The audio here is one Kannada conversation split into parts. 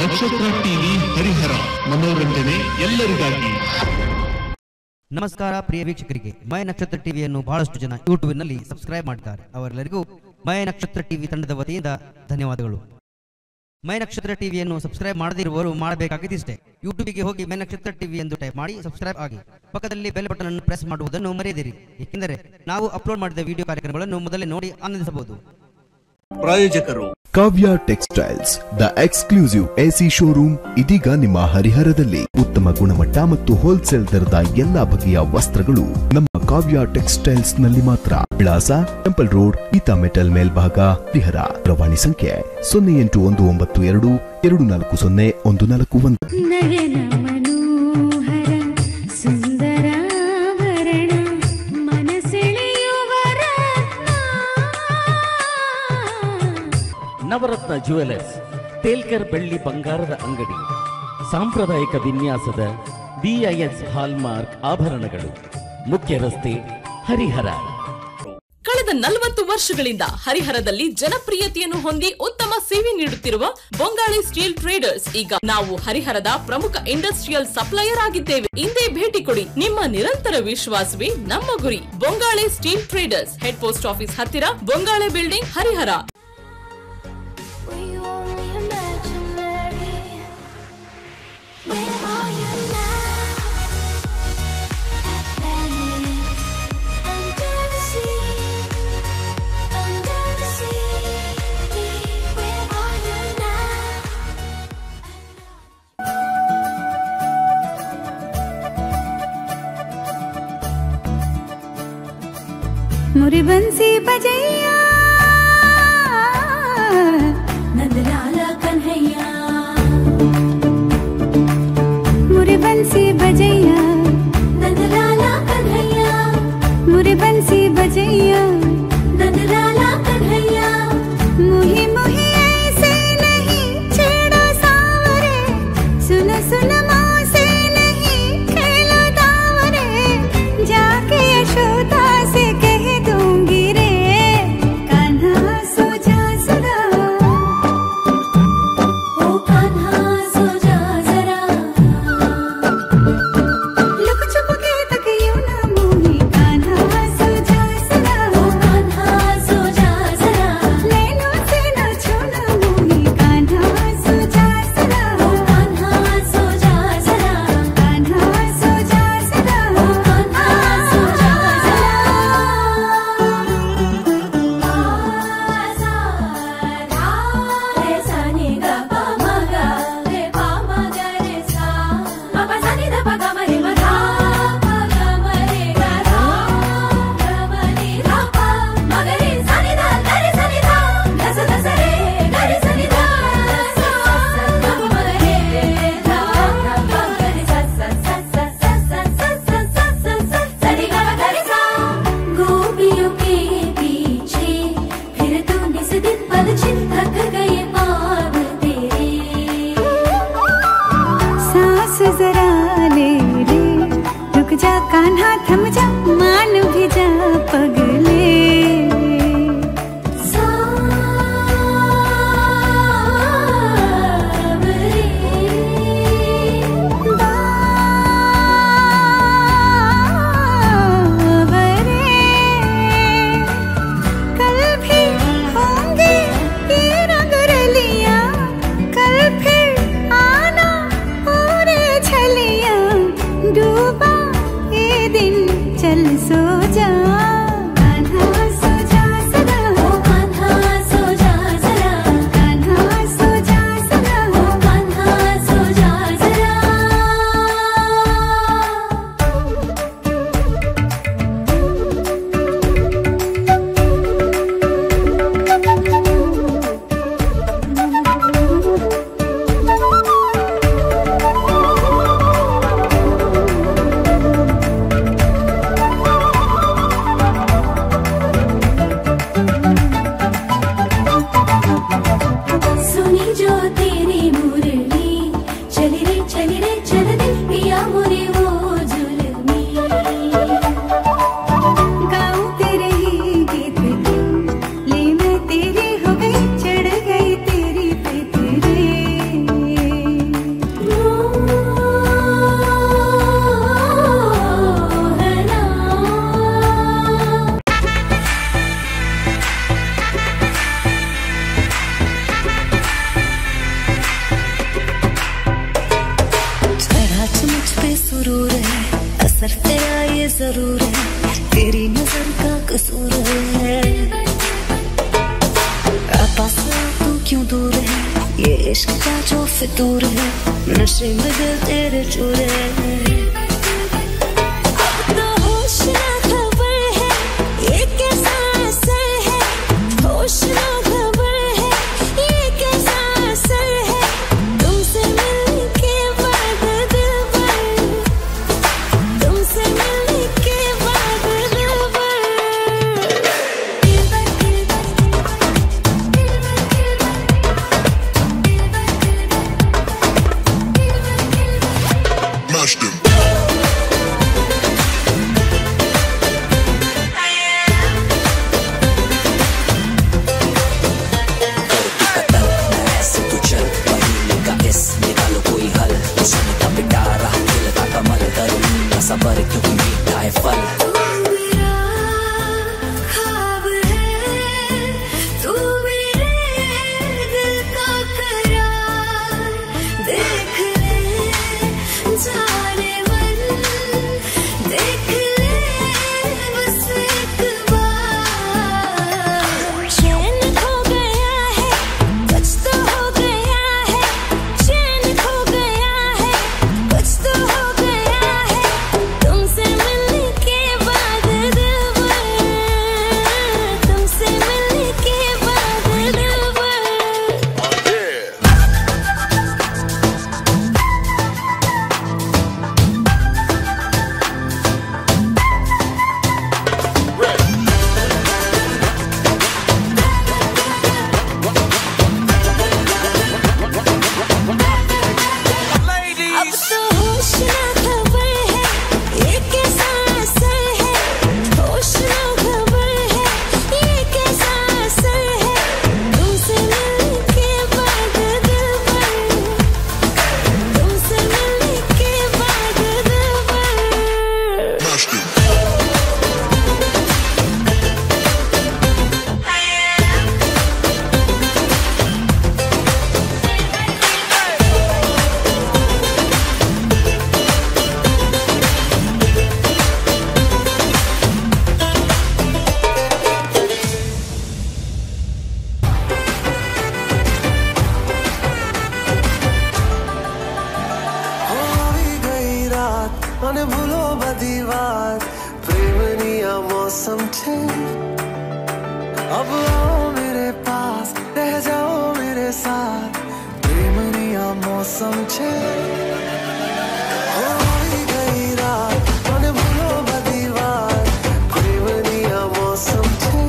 ನಕ್ಷತ್ರ ಟಿವಿ ಹರಿಹರ ಮನೋರಂಜನೆ ಎಲ್ಲರಿಗಾಗಿ ನಮಸ್ಕಾರ ಪ್ರಿಯ ವೀಕ್ಷಕರಿಗೆ ಮಯ ನಕ್ಷತ್ರ ಟಿವಿಯನ್ನು ಬಹಳಷ್ಟು ಜನ ಯೂಟ್ಯೂಬ್ನಲ್ಲಿ ಸಬ್ಸ್ಕ್ರೈಬ್ ಮಾಡಿದ್ದಾರೆ ಅವರೆಲ್ಲರಿಗೂ ಮಯ ನಕ್ಷತ್ರ ಟಿವಿ ತಂಡದ ವತಿಯಿಂದ ಧನ್ಯವಾದಗಳು ಮಯ ನಕ್ಷತ್ರ ಟಿವಿಯನ್ನು ಸಬ್ಸ್ಕ್ರೈಬ್ ಮಾಡದಿರುವವರು ಮಾಡಬೇಕಾಗಿದ್ದಿಷ್ಟೇ ಯೂಟ್ಯೂಬಿಗೆ ಹೋಗಿ ಮಯ ನಕ್ಷತ್ರ ಟಿವಿ ಎಂದು ಟೈಪ್ ಮಾಡಿ ಸಬ್ಸ್ಕ್ರೈಬ್ ಆಗಿ ಪಕ್ಕದಲ್ಲಿ ಬೆಲ್ ಬಟನ್ ಅನ್ನು ಪ್ರೆಸ್ ಮಾಡುವುದನ್ನು ಮರೆಯದಿರಿ ಏಕೆಂದರೆ ನಾವು ಅಪ್ಲೋಡ್ ಮಾಡಿದ ವಿಡಿಯೋ ಕಾರ್ಯಕ್ರಮಗಳನ್ನು ಮೊದಲೇ ನೋಡಿ ಆನಂದಿಸಬಹುದು ಪ್ರಾಯೋಜಕರು Kavya textiles the exclusive AC showroom ಇದೀಗ ನಿಮ್ಮ ಹರಿಹರದಲ್ಲಿ ಉತ್ತಮ ಗುಣಮಟ್ಟ ಮತ್ತು ಹೋಲ್ಸೇಲ್ ದರದ ಎಲ್ಲಾ ಬಗೆಯ ವಸ್ತ್ರಗಳು ನಮ್ಮ ಕಾವ್ಯ ಟೆಕ್ಸ್ಟೈಲ್ಸ್ ನಲ್ಲಿ ಮಾತ್ರ ವಿಳಾಸ ಟೆಂಪಲ್ ರೋಡ್ ಗೀತಾ ಮೆಟಲ್ ಮೇಲ್ಭಾಗ ಹರಿಹರ ದೂರವಾಣಿ ಸಂಖ್ಯೆ ಸೊನ್ನೆ ಎಂಟು ಒಂದು ಒಂಬತ್ತು ಎರಡು ಎರಡು ನಾಲ್ಕು ಸೊನ್ನೆ ಒಂದು ನಾಲ್ಕು ಒಂದು ನಯನ ಮನೋಹರ ಸುಂದರಾಭರಣ ಮನಸೆಳೆಯುವ ರತ್ನ. ನವರತ್ನ ಜುವೆಲರ್ಸ್ ತೇಲ್ಕರ್ ಬೆಳ್ಳಿ ಬಂಗಾರದ ಅಂಗಡಿ ಸಾಂಪ್ರದಾಯಿಕ ವಿನ್ಯಾಸದ ಬಿಐಎಸ್ ಹಾಲ್ಮಾರ್ಕ್ ಆಭರಣಗಳು ಮುಖ್ಯ ರಸ್ತೆ ಹರಿಹರ ಕಳೆದ ನಲವತ್ತು ವರ್ಷಗಳಿಂದ ಹರಿಹರದಲ್ಲಿ ಜನಪ್ರಿಯತೆಯನ್ನು ಹೊಂದಿ ಉತ್ತಮ ಸೇವೆ ನೀಡುತ್ತಿರುವ ಬೊಂಗಾಳಿ ಸ್ಟೀಲ್ ಟ್ರೇಡರ್ಸ್ ಈಗ ನಾವು ಹರಿಹರದ ಪ್ರಮುಖ ಇಂಡಸ್ಟ್ರಿಯಲ್ ಸಪ್ಲೈಯರ್ ಆಗಿದ್ದೇವೆ ಇಂದೇ ಭೇಟಿ ಕೊಡಿ ನಿಮ್ಮ ನಿರಂತರ ವಿಶ್ವಾಸವೇ ನಮ್ಮ ಗುರಿ Bongale steel traders head post office ಹತ್ತಿರ Bongale building Harihara We only imaginary. Where are you now? Planet under the sea, under the sea. Where are you now? मुरी बंसी बजैया नंदलाल कन्हैया मुरी बंसी बजैया नंदलाल कन्हैया मुरी बंसी बजैया नंदलाल कन्हैया मुही मुही ऐसे नहीं छेड़ो सावरे सुन सुन मौसे नहीं खेलो दावरे जाके यशोदा से कह दूंगी रे कान्हा सो जा सदा ओ कान्हा सो जा जरा लुक छुप के तक यूं ना मोही कान्हा सो जा सदा ओ कान्हा सो जा जरा नैनों से न छूना मोही कान्हा सो जा सदा ओ कान्हा सो जा जरा कान्हा सो जा सदा ओ कान्हा सो जा जरा रे सा नि ग प म ग रे प म ग रे सा म प सा नि ध प ग म रे म धा प ग म रे ग धा ग म नि धा प म ग रे सा नि ध ग रे सा नि ध ध स ध स रे ग रे सा नि ध सा ग म म रे धा प ग रे सा सा सा सा सा सा सा सा सा सा सा सा रे ग म ग रे सा गोपियों के पीछे फिर तूने से दिन पल छिन थक गए पाँव तेरे सांस जरा ले ले रुक जा कान्हा थम जा मान भी जा पगले बावरे कल भी होंगे ये रंग रलियां कल फिर आना पूरे छलियां डूबा ये दिन चल सो जा कान्हा तेरा ये जरूर है तेरी नजर का कसूर है पास तू क्यों दूर है ये इश्क का जो फितूर है नशे में दिल तेरे चूर है अब तो होश ना खबर है ये कैसा असर है होश ना खबर है ये कैसा असर है तुमसे मिलने के बाद दिल भर तुमसे मिलने के बाद दिल भर तू मेरा ख्वाब है तू मेरे दिल का करार देख ले जाने मन देख ले बस एक बार चैन खो गया है कुछ तो हो गया है चैन खो गया है कुछ तो हो गया है तुमसे मिलने के बाद दिल भर तुमसे मिलने के बाद दिल भर अब तो होश ना खबर है ये कैसा असर है होश ना खबर है ये कैसा असर है तुमसे मिलने के बाद दिल भर तुमसे मिलने के बाद दिल भर આવી ગઈ રાત અને ભૂલો બધી વાત પ્રેમની આ મૌસમ છે अब आओ मेरे पास रह जाओ मेरे साथ प्रेमनी आ मौसम छे આવી ગઈ રાત અને ભૂલો બધી વાત પ્રેમની આ મૌસમ છે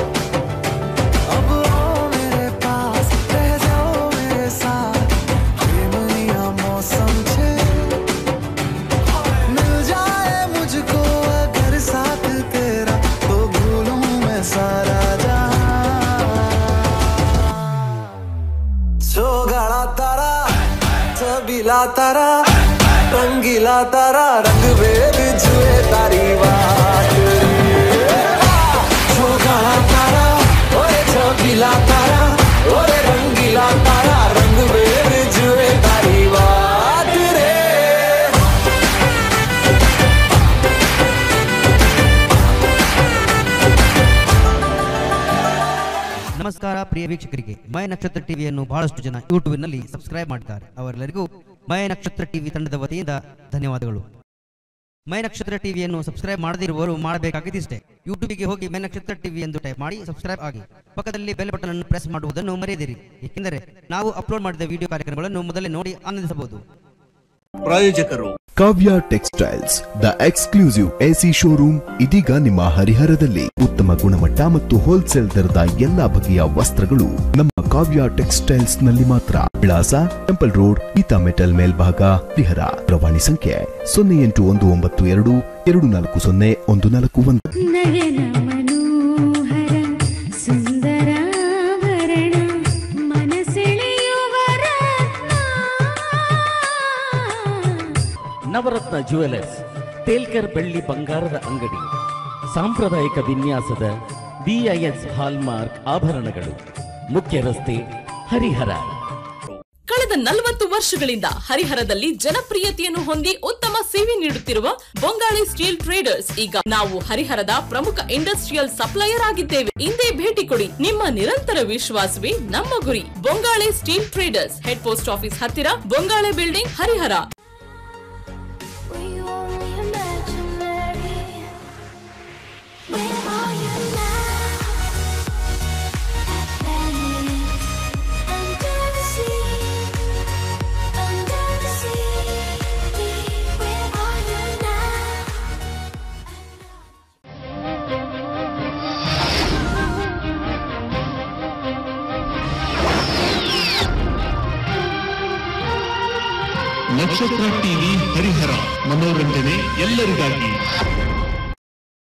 अब आओ मेरे पास रह जाओ मेरे साथ प्रेमनी आ मौसम छे मिल जाए मुझको अगर साथ तेरा तो भूलूं मैं सारा जहां सोगाड़ा तारा छबीला तारा रंगीला तारा रंग भेद जुए तारी बात सोगाड़ा तारा ओए छबीला तारा ओए रंगीला तारा रंग भेद जुए तारी बात रे ನಮಸ್ಕಾರ ಪ್ರಿಯ ವೀಕ್ಷಕರಿಗೆ ಮಯ ನಕ್ಷತ್ರ ಟಿವಿಯನ್ನು ಬಹಳಷ್ಟು ಜನ ಯೂಟ್ಯೂಬ್ನಲ್ಲಿ ಸಬ್ಸ್ಕ್ರೈಬ್ ಮಾಡಿದ್ದಾರೆ ಅವರೆಲ್ಲರಿಗೂ ಮಯ ನಕ್ಷತ್ರ ಟಿವಿ ತಂಡದ ವತಿಯಿಂದ ಧನ್ಯವಾದಗಳು ಮೈ ನಕ್ಷತ್ರ ಟಿವಿಯನ್ನು ಸಬ್ಸ್ಕ್ರೈಬ್ ಮಾಡದಿರುವವರು ಮಾಡಬೇಕಾಗಿದ್ದಿಷ್ಟೇ ಯೂಟ್ಯೂಬಿಗೆ ಹೋಗಿ ಮೈ ನಕ್ಷತ್ರ ಟಿವಿ ಎಂದು ಟೈಪ್ ಮಾಡಿ ಸಬ್ಸ್ಕ್ರೈಬ್ ಆಗಿ ಪಕ್ಕದಲ್ಲಿ ಬೆಲ್ ಬಟನ್ ಅನ್ನು ಪ್ರೆಸ್ ಮಾಡುವುದನ್ನು ಮರೆಯದಿರಿ ಏಕೆಂದರೆ ನಾವು ಅಪ್ಲೋಡ್ ಮಾಡಿದ ವಿಡಿಯೋ ಕಾರ್ಯಕ್ರಮಗಳನ್ನು ಮೊದಲೇ ನೋಡಿ ಆನಂದಿಸಬಹುದು ಪ್ರಾಯೋಜಕರು Kavya textiles the exclusive AC showroom ಇದೀಗ ನಿಮ್ಮ ಹರಿಹರದಲ್ಲಿ ಉತ್ತಮ ಗುಣಮಟ್ಟ ಮತ್ತು ಹೋಲ್ಸೇಲ್ ದರದ ಎಲ್ಲಾ ಬಗೆಯ ವಸ್ತ್ರಗಳು ನಮ್ಮ ಕಾವ್ಯ ಟೆಕ್ಸ್ಟೈಲ್ಸ್ ನಲ್ಲಿ ಮಾತ್ರ ವಿಳಾಸ ಟೆಂಪಲ್ ರೋಡ್ ಗೀತಾ ಮೆಟಲ್ ಮೇಲ್ಭಾಗ ಹರಿಹರ ದೂರವಾಣಿ ಸಂಖ್ಯೆ ಸೊನ್ನೆ ಎಂಟು ಒಂದು ಒಂಬತ್ತು ಎರಡು ಎರಡು ನಾಲ್ಕು ಸೊನ್ನೆ ಒಂದು ನಾಲ್ಕು ಒಂದು ನಯನ ಮನೋಹರ ಸುಂದರಾಭರಣ ಮನಸೆಳೆಯುವ ರತ್ನ ನವರತ್ನ ಜುವೆಲರ್ಸ್ ತೇಲ್ಕರ್ ಬೆಳ್ಳಿ ಬಂಗಾರದ ಅಂಗಡಿ ಸಾಂಪ್ರದಾಯಿಕ ವಿನ್ಯಾಸದ ಬಿಐಎಸ್ ಹಾಲ್ಮಾರ್ಕ್ ಆಭರಣಗಳು ಮುಖ್ಯ ರಸ್ತೆ ಹರಿಹರ ಕಳೆದ ಕಳೆದ ನಲವತ್ತು ವರ್ಷಗಳಿಂದ ಹರಿಹರದಲ್ಲಿ ಜನಪ್ರಿಯತೆಯನ್ನು ಹೊಂದಿ ಉತ್ತಮ ಸೇವೆ ನೀಡುತ್ತಿರುವ ಬೊಂಗಾಳಿ ಸ್ಟೀಲ್ ಟ್ರೇಡರ್ಸ್ ಈಗ ನಾವು ಹರಿಹರದ ಪ್ರಮುಖ ಇಂಡಸ್ಟ್ರಿಯಲ್ ಸಪ್ಲೈಯರ್ ಆಗಿದ್ದೇವೆ ಹಿಂದೆ ಭೇಟಿ ಕೊಡಿ ನಿಮ್ಮ ನಿರಂತರ ವಿಶ್ವಾಸವೇ ನಮ್ಮ ಗುರಿ Bongale steel traders head post office ಹತ್ತಿರ Bongale building Harihara We only imaginary. Where are you now? Atlantic, under the sea, under the sea. Where are you now? Nakshatra TV Harihara ಮನೋರಂಜನೆ ಎಲ್ಲರಿಗಾಗಿ